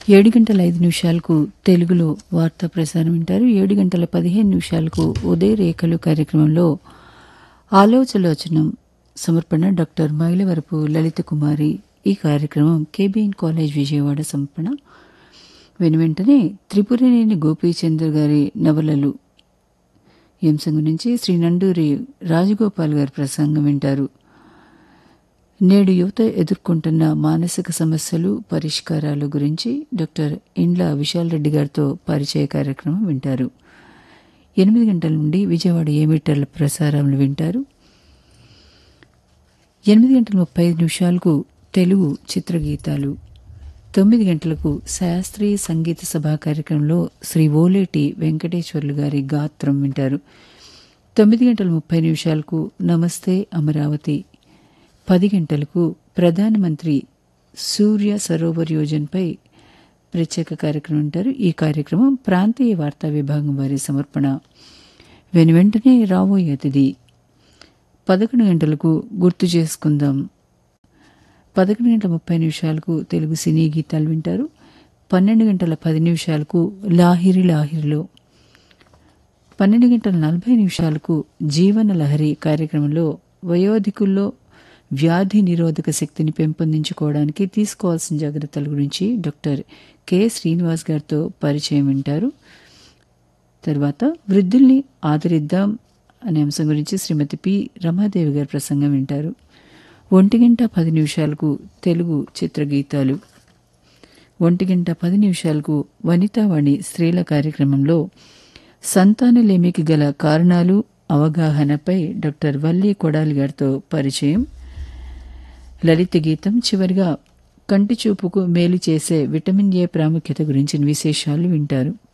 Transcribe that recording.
ఏడు గంటల ఐదు నిమిషాలకు తెలుగులో వార్తా ప్రసారం వింటారు ఏడు గంటల పదిహేను నిమిషాలకు ఉదయ రేఖలు కార్యక్రమంలో ఆలోచలోచనం సమర్పణ డాక్టర్ మైలవరపు లలిత కుమారి ఈ కార్యక్రమం కేబిఎన్ కాలేజ్ విజయవాడ సమర్పణ వెను వెంటనే త్రిపురనేని గోపీచంద్ర గారి నవలలు ఈ అంశం గురించి శ్రీ నండూరి రాజగోపాల్ గారి ప్రసంగం వింటారు నేడు యువత ఎదుర్కొంటున్న మానసిక సమస్యలు పరిష్కారాలు గురించి డాక్టర్ ఇండ్ల విశాల్ రెడ్డి గారితో పరిచయ కార్యక్రమం వింటారు ఎనిమిది గంటల నుండి విజయవాడ ఏమీటర్ల ప్రసారాలు వింటారు ఎనిమిది గంటల ముప్పై ఐదు నిమిషాలకు తెలుగు చిత్రగీతాలు తొమ్మిది గంటలకు శాస్త్రీయ సంగీత సభా కార్యక్రమంలో శ్రీ ఓలేటి వెంకటేశ్వర్లు గారి గాత్రం వింటారు తొమ్మిది గంటల ముప్పై నిమిషాలకు నమస్తే అమరావతి పది గంటలకు ప్రధానమంత్రి సూర్య సరోవర్ యోజనపై ప్రత్యేక కార్యక్రమం ఉంటారు ఈ కార్యక్రమం ప్రాంతీయ వార్తా విభాగం వారి సమర్పణ వెను వెంటనే రాబోయే అతిథి పదకొండు గంటలకు గుర్తు చేసుకుందాం పదకొండు గంటల ముప్పై నిమిషాలకు తెలుగు సినీ గీతాలు వింటారు పన్నెండు గంటల పది నిమిషాలకు లాహిరి లాహిరిలో పన్నెండు గంటల నలభై నిమిషాలకు జీవన లహరి కార్యక్రమంలో వయోధికుల్లో వ్యాధి నిరోధక శక్తిని పెంపొందించుకోవడానికి తీసుకోవాల్సిన జాగ్రత్తల గురించి డాక్టర్ కె శ్రీనివాస్ గారితో పరిచయం వింటారు తర్వాత వృద్ధుల్ని ఆదరిద్దాం అనే అంశం గురించి శ్రీమతి పి రమాదేవి గారి ప్రసంగం వింటారు ఒంటి గంట పది నిమిషాలకు తెలుగు చిత్రగీతాలు ఒంటి గంట పది నిమిషాలకు వనితావాణి స్త్రీల కార్యక్రమంలో సంతానలేమికి గల కారణాలు అవగాహనపై డాక్టర్ వల్లి కొడాలి గారితో పరిచయం లలిత గీతం చివరిగా కంటి చూపుకు మేలు చేసే విటమిన్ ఏ ప్రాముఖ్యత గురించిన విశేషాలు వింటారు